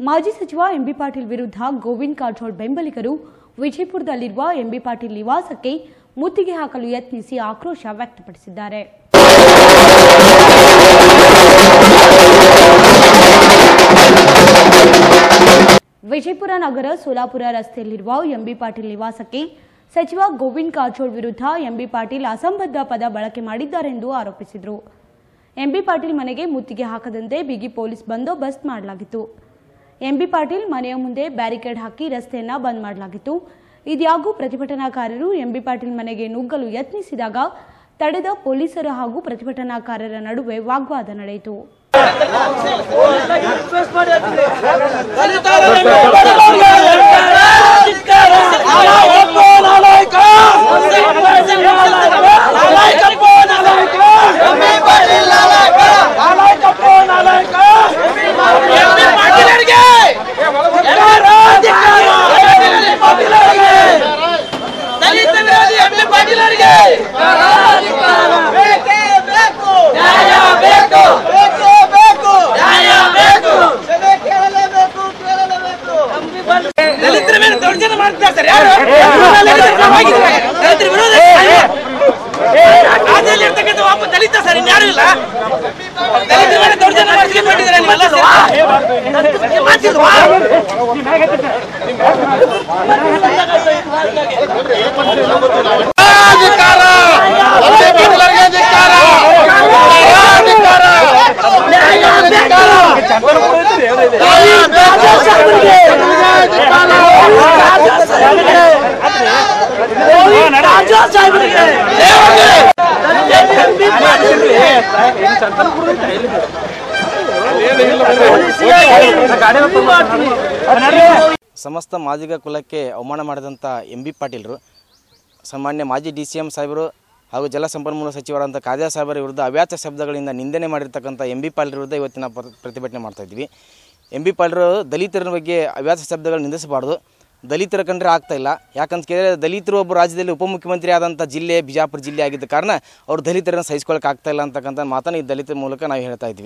ಮಾಜಿ ಸಚಿವ ಎಂಬಿ ಪಾಟೀಲ್ ವಿರುದ್ಧ ಗೋವಿಂದ್ ಕಾರಜೋಳ್ ಬೆಂಬಲಿಗರು ವಿಜಯಪುರದಲ್ಲಿರುವ ಎಂಬಿ ಪಾಟೀಲ್ ನಿವಾಸಕ್ಕೆ ಮುತ್ತಿಗೆ ಹಾಕಲು ಯತ್ನಿಸಿ ಆಕ್ರೋಶ ವ್ಯಕ್ತಪಡಿಸಿದ್ದಾರೆ ವಿಜಯಪುರ ನಗರ ಸೋಲಾಪುರ ರಸ್ತೆಯಲ್ಲಿರುವ ಎಂಬಿ ಪಾಟೀಲ್ ನಿವಾಸಕ್ಕೆ ಸಚಿವ ಗೋವಿಂದ್ ಕಾರಜೋಳ್ ವಿರುದ್ಧ ಎಂಬಿ ಪಾಟೀಲ್ ಅಸಂಬದ್ಧ ಪದ ಬಳಕೆ ಮಾಡಿದ್ದಾರೆಂದು ಆರೋಪಿಸಿದರು ಎಂಬಿ ಪಾಟೀಲ್ ಮನೆಗೆ ಮುತ್ತಿಗೆ ಹಾಕದಂತೆ ಬಿಗಿ ಪೊಲೀಸ್ ಬಂದೋಬಸ್ತ್ ಮಾಡಲಾಗಿತ್ತು ಎಂಬಿ ಪಾಟೀಲ್ ಮನೆಯ ಮುಂದೆ ಬ್ಯಾರಿಕೇಡ್ ಹಾಕಿ ರಸ್ತೆಯನ್ನ ಬಂದ್ ಮಾಡಲಾಗಿತ್ತು ಇದ್ಯಾಗೂ ಪ್ರತಿಭಟನಾಕಾರರು ಎಂಬಿ ಪಾಟೀಲ್ ಮನೆಗೆ ನುಗ್ಗಲು ಯತ್ನಿಸಿದಾಗ ತಡೆದ ಪೊಲೀಸರು ಹಾಗೂ ಪ್ರತಿಭಟನಾಕಾರರ ನಡುವೆ ವಾಗ್ವಾದ ನಡೆಯಿತು ದಲಿತ ವಿರೋಧಿ ಎಂ ಬಿ ಪಾಟೀಲರಿಗೆ ಬೇಕೇ ಬೇಕು ನ್ಯಾಯ ಬೇಕು ಬೇಕೇ ಬೇಕು ನ್ಯಾಯ ಬೇಕು ಕೇಳಲೇಬೇಕು ಕೇಳಲೇಬೇಕು ದಲಿತರ ಮೇಲೆ ದೌರ್ಜನ್ಯ ಮಾಡ್ತಾರೆ ಸರ್ ಯಾರು ದಲಿತರ ವಿರೋಧ ರಾಜ್ಯದಲ್ಲಿ ಇರ್ತಕ್ಕಂಥ ಒಬ್ಬ ದಲಿತ ಸರ್ ಇನ್ಯಾರು ಇಲ್ಲ ದಲಿತರ ಮೇಲೆ ದೌರ್ಜನ್ಯ ಮಾಡಿಸ್ಕೊಂಡು ಮಾಡಿದ್ದಾರೆ ನೀವೆಲ್ಲ ಸರ್ ಮಾಡ್ತಿಲ್ವಾ ಸಮಸ್ತ ಮಾದಿಗ ಕುಲಕ್ಕೆ ಅವಮಾನ ಮಾಡಿದಂಥ ಎಂ ಬಿ ಪಾಟೀಲರು ಸಾಮಾನ್ಯ ಮಾಜಿ ಡಿ ಸಿ ಎಂ ಸಾಹೇಬರು ಹಾಗೂ ಜಲಸಂಪನ್ಮೂಲ ಸಚಿವರಾದಂಥ ಕಾದ್ಯಾ ಸಾಹೇಬರ ವಿರುದ್ಧ ಅವ್ಯಾಚ ಶಬ್ದಗಳಿಂದ ನಿಂದನೆ ಮಾಡಿರ್ತಕ್ಕಂಥ ಎಂ ಬಿ ಪಾಟೀಲ್ ವಿರುದ್ಧ ಇವತ್ತಿನ ಪ್ರ- ಪ್ರತಿಭಟನೆ ಮಾಡ್ತಾ ಇದ್ವಿ ಎಂ ಬಿ ಪಾಟೀಲರು ದಲಿತರ ಬಗ್ಗೆ ಅವ್ಯಾಚ ಶಬ್ದಗಳು ನಿಂದಿಸಬಾರ್ದು ದಲಿತರ ಕಂಡ್ರೆ ಆಗ್ತಾ ಇಲ್ಲ ಯಾಕಂತ ಕೇಳಿದ್ರೆ ದಲಿತರು ಒಬ್ಬ ರಾಜ್ಯದಲ್ಲಿ ಉಪಮುಖ್ಯಮಂತ್ರಿ ಆದಂಥ ಜಿಲ್ಲೆ ಬಿಜಾಪುರ ಜಿಲ್ಲೆ ಆಗಿದ್ದ ಕಾರಣ ಅವ್ರು ದಲಿತರನ್ನು ಸಹಿಸ್ಕೊಳಕ್ಕೆ ಆಗ್ತಾ ಇಲ್ಲ ಅಂತಕ್ಕಂಥ ಮಾತನ್ನು ಈ ದಲಿತರ ಮೂಲಕ ನಾವು ಹೇಳ್ತಾ ಇದ್ವಿ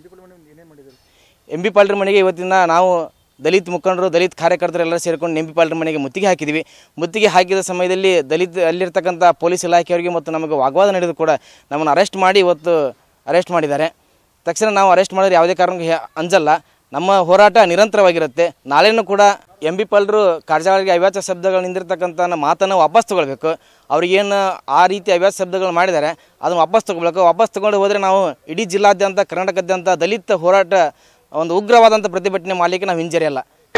ಎಂ ಬಿ ಪಾಲ್ರ ಮನೆಗೆ ಇವತ್ತಿನ ನಾವು ದಲಿತ ಮುಖಂಡರು ದಲಿತ ಕಾರ್ಯಕರ್ತರು ಎಲ್ಲರೂ ಸೇರಿಕೊಂಡು ಎಂ ಬಿ ಪಾಲ್ರ ಮನೆಗೆ ಮುತ್ತಿಗೆ ಹಾಕಿದ್ವಿ ಮುತ್ತಿಗೆ ಹಾಕಿದ ಸಮಯದಲ್ಲಿ ದಲಿತ ಅಲ್ಲಿರ್ತಕ್ಕಂಥ ಪೊಲೀಸ್ ಇಲಾಖೆಯವರಿಗೆ ಮತ್ತು ನಮಗೆ ವಾಗ್ವಾದ ನಡೆದು ಕೂಡ ನಮ್ಮನ್ನು ಅರೆಸ್ಟ್ ಮಾಡಿ ಇವತ್ತು ಅರೆಸ್ಟ್ ಮಾಡಿದ್ದಾರೆ ತಕ್ಷಣ ನಾವು ಅರೆಸ್ಟ್ ಮಾಡಿದ್ರೆ ಯಾವುದೇ ಕಾರಣಕ್ಕೂ ಹೆ- ಅಂಜಲ್ಲ ನಮ್ಮ ಹೋರಾಟ ನಿರಂತರವಾಗಿರುತ್ತೆ ನಾಳೆನೂ ಕೂಡ ಎಂ ಬಿ ಪಾಲ್ರು ಕಾರ್ಯಗಳಿಗೆ ಅವ್ಯಾಚ ಶಬ್ದಗಳು ನಿಂದಿರ್ತಕ್ಕಂಥ ಮಾತನ್ನು ವಾಪಸ್ ತಗೊಳ್ಬೇಕು ಅವ್ರಿಗೇನು ಆ ರೀತಿ ಅವ್ಯಾಚ ಶಬ್ದಗಳು ಮಾಡಿದ್ದಾರೆ ಅದನ್ನು ವಾಪಸ್ ತಗೊಳ್ಬೇಕು ವಾಪಸ್ ತಗೊಂಡು ಹೋದರೆ ನಾವು ಇಡೀ ಜಿಲ್ಲಾದ್ಯಂತ ಕರ್ನಾಟಕದಾದ್ಯಂತ ದಲಿತ ಹೋರಾಟ ಒಂದು ಉಗ್ರವಾದಂಥ ಪ್ರತಿಭಟನೆ ಮಾಡಲಿಕ್ಕೆ ನಾವು ಹಿಂಜರಿಯಲ್ಲ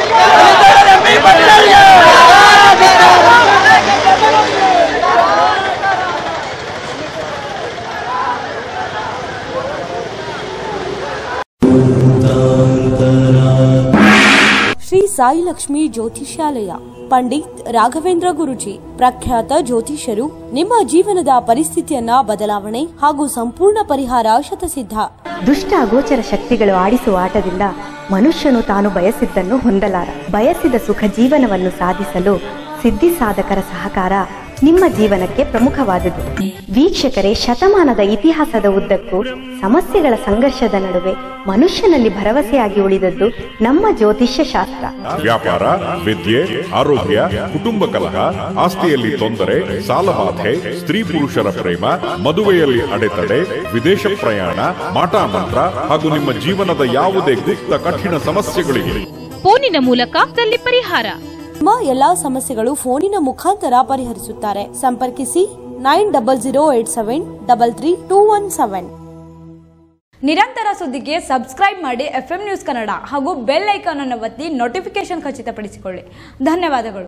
ಶ್ರೀ ಸಾಯಿ ಲಕ್ಷ್ಮಿ ಜ್ಯೋತಿಷ್ಯಾಲಯ ಪಂಡಿತ್ ರಾಘವೇಂದ್ರ ಗುರುಜಿ ಪ್ರಖ್ಯಾತ ಜ್ಯೋತಿಷ್ಯರು ನಿಮ್ಮ ಜೀವನದ ಪರಿಸ್ಥಿತಿಯನ್ನ ಬದಲಾವಣೆ ಹಾಗೂ ಸಂಪೂರ್ಣ ಪರಿಹಾರ ಶತಸಿದ್ಧ ದುಷ್ಟ ಅಗೋಚರ ಶಕ್ತಿಗಳು ಆಡಿಸುವ ಆಟದಿಂದ ಮನುಷ್ಯನು ತಾನು ಬಯಸಿದ್ದನ್ನು ಹೊಂದಲಾರ ಬಯಸಿದ ಸುಖ ಜೀವನವನ್ನು ಸಾಧಿಸಲು ಸಿದ್ಧಿ ಸಾಧಕರ ಸಹಕಾರ ನಿಮ್ಮ ಜೀವನಕ್ಕೆ ಪ್ರಮುಖವಾದುದು ವೀಕ್ಷಕರೇ ಶತಮಾನದ ಇತಿಹಾಸದ ಉದ್ದಕ್ಕೂ ಸಮಸ್ಯೆಗಳ ಸಂಘರ್ಷದ ನಡುವೆ ಮನುಷ್ಯನಲ್ಲಿ ಭರವಸೆಯಾಗಿ ಉಳಿದದ್ದು ನಮ್ಮ ಜ್ಯೋತಿಷ್ಯ ಶಾಸ್ತ್ರ ವ್ಯಾಪಾರ ವಿದ್ಯೆ ಆರೋಗ್ಯ ಕುಟುಂಬ ಕಲಹ ಆಸ್ತಿಯಲ್ಲಿ ತೊಂದರೆ ಸಾಲಬಾಧೆ ಸ್ತ್ರೀ ಪುರುಷರ ಪ್ರೇಮ ಮದುವೆಯಲ್ಲಿ ಅಡೆತಡೆ ವಿದೇಶ ಪ್ರಯಾಣ ಮಾಟ ಮಂತ್ರ ಹಾಗೂ ನಿಮ್ಮ ಜೀವನದ ಯಾವುದೇ ಗುಪ್ತ ಕಠಿಣ ಸಮಸ್ಯೆಗಳಿಗೆ ಫೋನಿನ ಮೂಲಕ ದಲ್ಲಿ ಪರಿಹಾರ ನಿಮ್ಮ ಎಲ್ಲಾ ಸಮಸ್ಯೆಗಳು ಫೋನಿನ ಮುಖಾಂತರ ಪರಿಹರಿಸುತ್ತಾರೆ ಸಂಪರ್ಕಿಸಿ nine double zero eight seven double three two one seven ನಿರಂತರ ಸುದ್ದಿಗೆ ಸಬ್ಸ್ಕ್ರೈಬ್ ಮಾಡಿ ಎಫ್ ನ್ಯೂಸ್ ಕನ್ನಡ ಹಾಗೂ ಬೆಲ್ ಐಕಾನ್ ಅನ್ನು ಒತ್ತಿ ನೋಟಿಫಿಕೇಶನ್ ಖಚಿತಪಡಿಸಿಕೊಳ್ಳಿ ಧನ್ಯವಾದಗಳು